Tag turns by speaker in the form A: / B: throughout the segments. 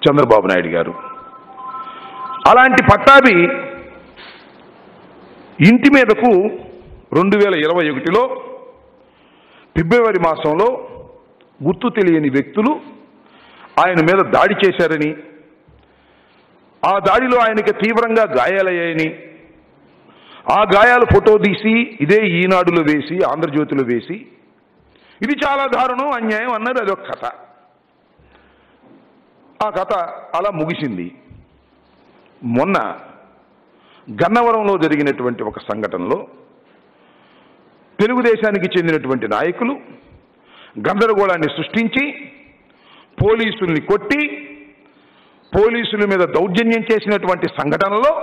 A: చంద్రబాబు నాయుడు గారు అలాంటి పట్టాభి ఇంటి మీదకు రెండు వేల ఇరవై ఒకటిలో ఫిబ్రవరి మాసంలో గుర్తు తెలియని వ్యక్తులు ఆయన మీద దాడి చేశారని ఆ దాడిలో ఆయనకి తీవ్రంగా గాయాలయ్యాయని ఆ గాయాలు ఫోటో తీసి ఇదే ఈనాడులో వేసి ఆంధ్రజ్యోతిలో వేసి ఇది చాలా దారుణం అన్యాయం అన్నారు అదొక కథ ఆ కథ అలా ముగిసింది మొన్న గన్నవరంలో జరిగినటువంటి ఒక సంఘటనలో తెలుగుదేశానికి చెందినటువంటి నాయకులు గందరగోళాన్ని సృష్టించి పోలీసుల్ని కొట్టి పోలీసుల మీద దౌర్జన్యం చేసినటువంటి సంఘటనలో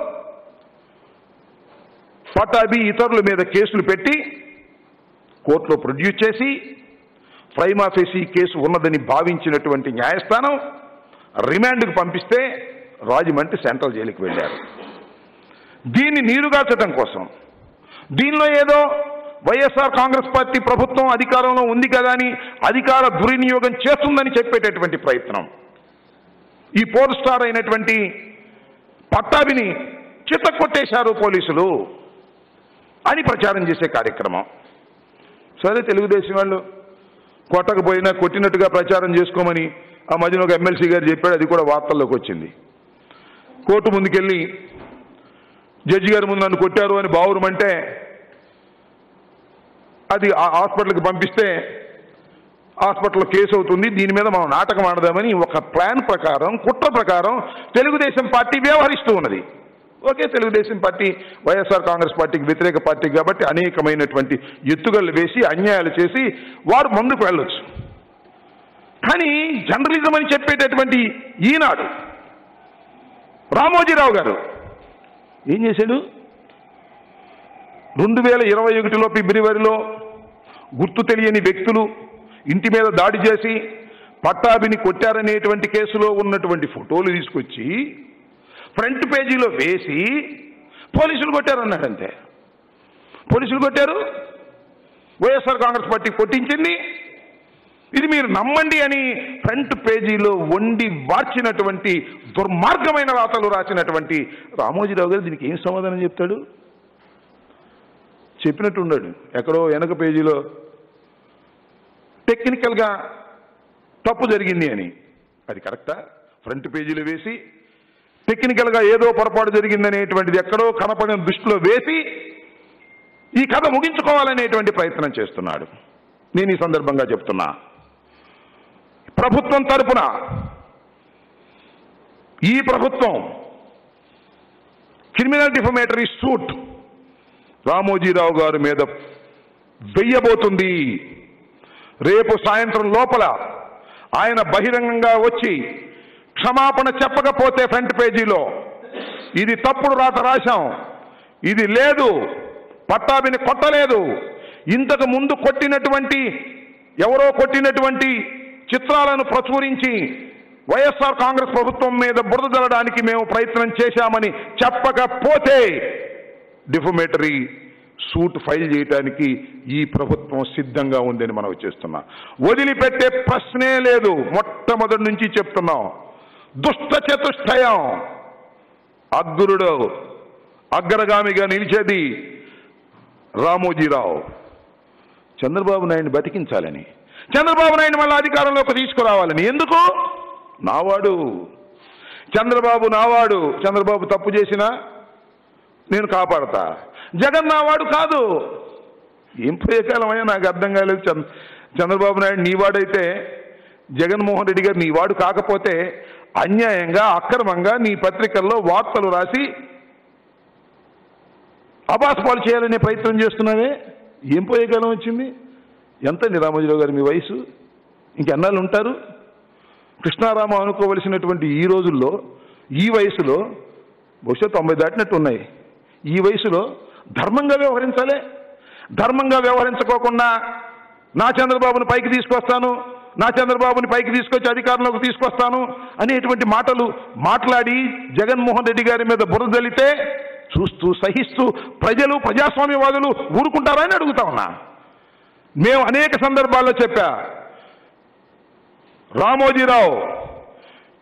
A: పటాబి ఇతరుల మీద కేసులు పెట్టి కోర్టులో ప్రొడ్యూస్ చేసి ప్రైమ్ ఆఫీసీ కేసు ఉన్నదని భావించినటువంటి న్యాయస్థానం రిమాండ్కు పంపిస్తే రాజమండ్రి సెంట్రల్ జైలుకి వెళ్ళారు దీన్ని నీరుగార్చడం కోసం దీనిలో ఏదో వైఎస్ఆర్ కాంగ్రెస్ పార్టీ ప్రభుత్వం అధికారంలో ఉంది కదా అని అధికార దుర్వినియోగం చేస్తుందని చెప్పేటటువంటి ప్రయత్నం ఈ పోర్ స్టార్ అయినటువంటి పట్టాభిని చిత్తకొట్టేశారు పోలీసులు అని ప్రచారం చేసే కార్యక్రమం సరే తెలుగుదేశం వాళ్ళు కొట్టకపోయినా కొట్టినట్టుగా ప్రచారం చేసుకోమని ఆ మధ్యన ఒక ఎమ్మెల్సీ గారు చెప్పాడు అది కూడా వార్తల్లోకి వచ్చింది కోర్టు ముందుకెళ్ళి జడ్జి గారి ముందు నన్ను కొట్టారు అని బావురమంటే అది ఆ హాస్పిటల్కి పంపిస్తే హాస్పిటల్లో కేసు అవుతుంది దీని మీద మనం నాటకం ఆడదామని ఒక ప్లాన్ ప్రకారం కుట్ర ప్రకారం తెలుగుదేశం పార్టీ వ్యవహరిస్తూ ఉన్నది ఓకే తెలుగుదేశం పార్టీ వైఎస్ఆర్ కాంగ్రెస్ పార్టీకి వ్యతిరేక పార్టీ కాబట్టి అనేకమైనటువంటి ఎత్తుగళ్ళు వేసి అన్యాయాలు చేసి వారు ముందుకు వెళ్ళొచ్చు కానీ జర్నలిజం అని చెప్పేటటువంటి ఈనాడు రామోజీరావు గారు ఏం చేశాడు రెండు వేల ఇరవై ఒకటిలో ఫిబ్రవరిలో గుర్తు తెలియని వ్యక్తులు ఇంటి మీద దాడి చేసి పట్టాభిని కొట్టారనేటువంటి కేసులో ఉన్నటువంటి ఫోటోలు తీసుకొచ్చి ఫ్రంట్ పేజీలో వేసి పోలీసులు కొట్టారన్నాడు అంతే పోలీసులు కొట్టారు వైఎస్ఆర్ కాంగ్రెస్ పార్టీ కొట్టించింది ఇది మీరు నమ్మండి అని ఫ్రంట్ పేజీలో వండి వార్చినటువంటి దుర్మార్గమైన రాతలు రాసినటువంటి రామోజీరావు గారు దీనికి ఏం సమాధానం చెప్తాడు చెప్పినట్టు ఉన్నాడు ఎక్కడో వెనక పేజీలో టెక్నికల్గా తప్పు జరిగింది అని అది కరెక్టా ఫ్రంట్ పేజీలో వేసి టెక్నికల్గా ఏదో పొరపాటు జరిగిందనేటువంటిది ఎక్కడో కనపడిన దృష్టిలో వేసి ఈ కథ ముగించుకోవాలనేటువంటి ప్రయత్నం చేస్తున్నాడు నేను ఈ సందర్భంగా చెప్తున్నా ప్రభుత్వం తరపున ఈ ప్రభుత్వం క్రిమినల్ డిఫమేటరీ సూట్ రామోజీరావు గారి మీద వెయ్యబోతుంది రేపు సాయంత్రం లోపల ఆయన బహిరంగంగా వచ్చి క్షమాపణ చెప్పకపోతే ఫ్రంట్ పేజీలో ఇది తప్పుడు రాత రాశాం ఇది లేదు పట్టాభిని కొట్టలేదు ఇంతకు ముందు కొట్టినటువంటి ఎవరో కొట్టినటువంటి చిత్రాలను ప్రచురించి వైఎస్ఆర్ కాంగ్రెస్ ప్రభుత్వం మీద బురద జల్లడానికి మేము ప్రయత్నం చేశామని చెప్పకపోతే డిఫమేటరీ సూట్ ఫైల్ చేయడానికి ఈ ప్రభుత్వం సిద్ధంగా ఉందని మనం చేస్తున్నాం వదిలిపెట్టే ప్రశ్నే లేదు మొట్టమొదటి నుంచి చెప్తున్నాం దుష్ట చతుష్టయం అగ్రుడు అగ్రగామిగా నిలిచేది రామోజీరావు చంద్రబాబు నాయుడిని బతికించాలని చంద్రబాబు నాయుడు మళ్ళీ అధికారంలోకి తీసుకురావాలని ఎందుకు నావాడు చంద్రబాబు నావాడు చంద్రబాబు తప్పు చేసినా నేను కాపాడతా జగన్ నావాడు కాదు ఏం పోయే కాలమయ్యా నాకు అర్థం కాలేదు చంద్ర చంద్రబాబు నాయుడు నీవాడైతే జగన్మోహన్ రెడ్డి గారు నీవాడు కాకపోతే అన్యాయంగా అక్రమంగా నీ పత్రికల్లో వార్తలు రాసి అబాస్పాలు చేయాలనే ప్రయత్నం చేస్తున్నావే ఏం పోయే కాలం వచ్చింది ఎంతండి రామోజీరావు గారు మీ వయసు ఇంకెన్నాళ్ళు ఉంటారు కృష్ణారామ అనుకోవలసినటువంటి ఈ రోజుల్లో ఈ వయసులో బహుశా తొంభై దాటినట్టు ఉన్నాయి ఈ వయసులో ధర్మంగా వ్యవహరించాలే ధర్మంగా వ్యవహరించుకోకుండా నా చంద్రబాబుని పైకి తీసుకొస్తాను నా చంద్రబాబుని పైకి తీసుకొచ్చి అధికారంలోకి తీసుకొస్తాను అనేటువంటి మాటలు మాట్లాడి జగన్మోహన్ రెడ్డి గారి మీద బురద జల్లితే చూస్తూ సహిస్తూ ప్రజలు ప్రజాస్వామ్యవాదులు ఊరుకుంటారా అని అడుగుతా ఉన్నా మేము అనేక సందర్భాల్లో చెప్పా Ramoji Rao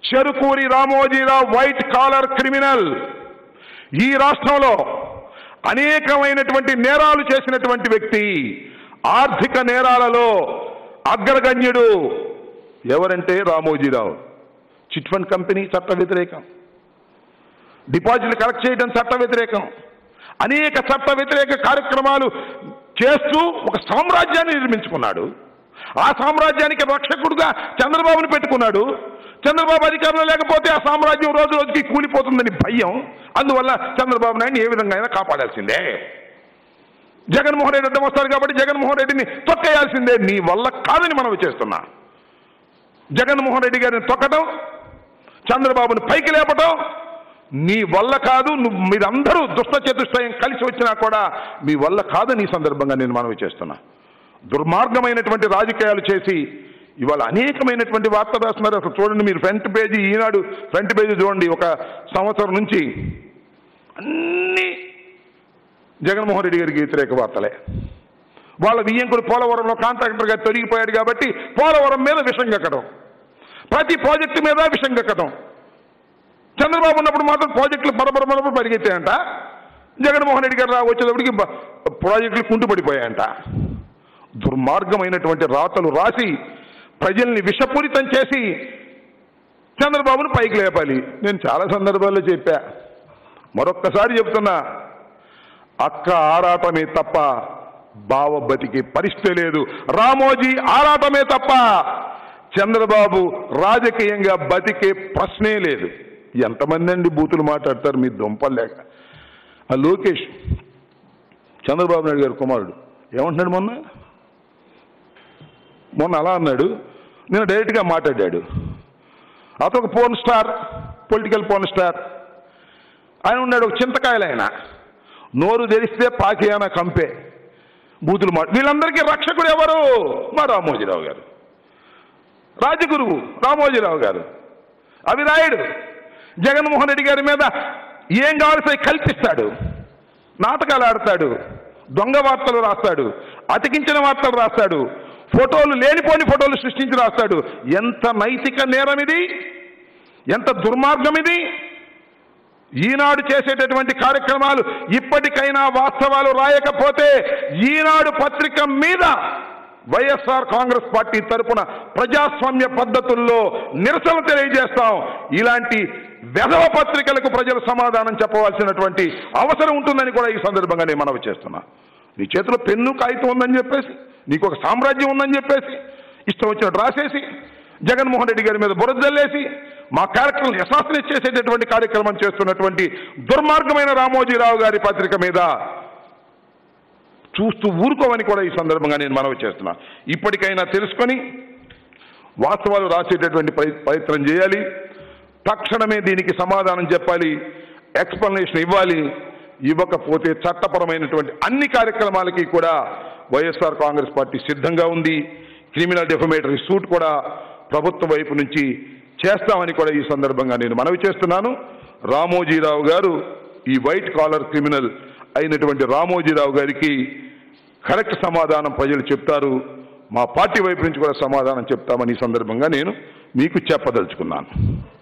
A: Cherukuri Ramoji Rao white collar criminal ఈ రాష్ట్రంలో అనేకమైనటువంటి నేరాలు చేసినటువంటి వ్యక్తి ఆర్థిక నేరాలలో అగ్రగణ్యుడు ఎవరంటే రామోజీరావు చిట్ ఫండ్ కంపెనీ చట్ట వ్యతిరేకం డిపాజిట్లు కలెక్ట్ చేయడం చట్ట వ్యతిరేకం అనేక చట్ట వ్యతిరేక కార్యక్రమాలు చేస్తూ ఒక సామ్రాజ్యాన్ని నిర్మించుకున్నాడు ఆ సామ్రాజ్యానికి రక్షకుడుగా చంద్రబాబుని పెట్టుకున్నాడు చంద్రబాబు అధికారంలో లేకపోతే ఆ సామ్రాజ్యం రోజు రోజుకి కూలిపోతుందని భయం అందువల్ల చంద్రబాబు నాయుడు ఏ విధంగా అయినా కాపాడాల్సిందే జగన్మోహన్ రెడ్డి అడ్డం వస్తారు కాబట్టి జగన్మోహన్ రెడ్డిని తొక్కేయాల్సిందే నీ వల్ల కాదని మనం చేస్తున్నా జగన్మోహన్ రెడ్డి గారిని తొక్కడం చంద్రబాబుని పైకి లేపటం నీ వల్ల కాదు నువ్వు మీరందరూ దుష్ట చతుష్టయం కలిసి వచ్చినా కూడా మీ వల్ల కాదని ఈ సందర్భంగా నేను మనవి చేస్తున్నా దుర్మార్గమైనటువంటి రాజకీయాలు చేసి ఇవాళ అనేకమైనటువంటి వార్తలు రాస్తున్నారు అసలు చూడండి మీరు front page Eenadu front page చూడండి ఒక సంవత్సరం నుంచి అన్ని జగన్మోహన్ రెడ్డి గారికి వ్యతిరేక వార్తలే వాళ్ళ వియ్యంకుడు పోలవరంలో కాంట్రాక్టర్గా తొలగిపోయాడు కాబట్టి పోలవరం మీద విషం కక్కడం ప్రతి ప్రాజెక్టు మీద విషం కక్కడం చంద్రబాబు ఉన్నప్పుడు మాత్రం ప్రాజెక్టులు బరబర బరబర పరిగెత్తాయంట జగన్మోహన్ రెడ్డి గారు రా వచ్చేటప్పటికి బ- ప్రాజెక్టులు కుంటుపడిపోయాయంట దుర్మార్గమైనటువంటి రాతలు రాసి ప్రజల్ని విషపూరితం చేసి చంద్రబాబును పైకి లేపాలి నేను చాలా సందర్భాల్లో చెప్పా మరొక్కసారి చెప్తున్నా అక్క ఆరాటమే తప్ప బావ బతికే పరిస్థితి లేదు రామోజీ ఆరాటమే తప్ప చంద్రబాబు రాజకీయంగా బతికే ప్రశ్నే లేదు ఎంతమంది అండి బూతులు మాట్లాడతారు మీ దుంపలేక ఆ లోకేష్ చంద్రబాబు నాయుడు గారి కుమారుడు ఏమంటున్నాడు మొన్న మొన్న అలా అన్నాడు నేను డైరెక్ట్గా మాట్లాడాడు అతను ఒక porn star political porn star ఆయన ఉన్నాడు ఒక చింతకాయలు ఆయన నోరు తెరిస్తే పాకియానా కంపే బూతులు మాట వీళ్ళందరికీ రక్షకుడు ఎవరు మా రామోజీరావు గారు రాజగురువు రామోజీరావు గారు అవిరాయుడు జగన్మోహన్ రెడ్డి గారి మీద ఏం కావాల్సి కల్పిస్తాడు నాటకాలు ఆడతాడు దొంగ వార్తలు రాస్తాడు అతికించిన వార్తలు రాస్తాడు ఫోటోలు లేనిపోని ఫోటోలు సృష్టించి రాస్తాడు ఎంత నైతిక నేరం ఇది ఎంత దుర్మార్గం ఇది ఈనాడు చేసేటటువంటి కార్యక్రమాలు ఇప్పటికైనా వాస్తవాలు రాయకపోతే ఈనాడు పత్రిక మీద వైఎస్ఆర్ కాంగ్రెస్ పార్టీ తరపున ప్రజాస్వామ్య పద్ధతుల్లో నిరసన తెలియజేస్తాం ఇలాంటి వెధవ పత్రికలకు ప్రజలు సమాధానం చెప్పవలసినటువంటి అవసరం ఉంటుందని కూడా ఈ సందర్భంగా నేను మనవి చేస్తున్నా నీ చేతిలో పెన్ను కాగితం ఉందని చెప్పేసి నీకు ఒక సామ్రాజ్యం ఉందని చెప్పేసి ఇష్టం వచ్చినట్టు రాసేసి జగన్మోహన్ రెడ్డి గారి మీద బురద జల్లేసి మా క్యారెక్టర్లు అసాసినేట్ చేసేటటువంటి కార్యక్రమం చేస్తున్నటువంటి దుర్మార్గమైన రామోజీరావు గారి పత్రిక మీద చూస్తూ ఊరుకోవని కూడా ఈ సందర్భంగా నేను మనవి చేస్తున్నా ఇప్పటికైనా తెలుసుకొని వాస్తవాలు రాసేటటువంటి ప్రయ- ప్రయత్నం చేయాలి తక్షణమే దీనికి సమాధానం చెప్పాలి ఎక్స్ప్లెనేషన్ ఇవ్వాలి ఇవ్వకపోతే చట్టపరమైనటువంటి అన్ని కార్యక్రమాలకి కూడా వైఎస్ఆర్ కాంగ్రెస్ పార్టీ సిద్ధంగా ఉంది క్రిమినల్ డెఫమేటరీ సూట్ కూడా ప్రభుత్వ వైపు నుంచి చేస్తామని కూడా ఈ సందర్భంగా నేను మనవి చేస్తున్నాను రామోజీరావు గారు ఈ వైట్ కాలర్ క్రిమినల్ అయినటువంటి రామోజీరావు గారికి కరెక్ట్ సమాధానం ప్రజలు చెప్తారు మా పార్టీ వైపు నుంచి కూడా సమాధానం చెప్తామని ఈ సందర్భంగా నేను మీకు చెప్పదలుచుకున్నాను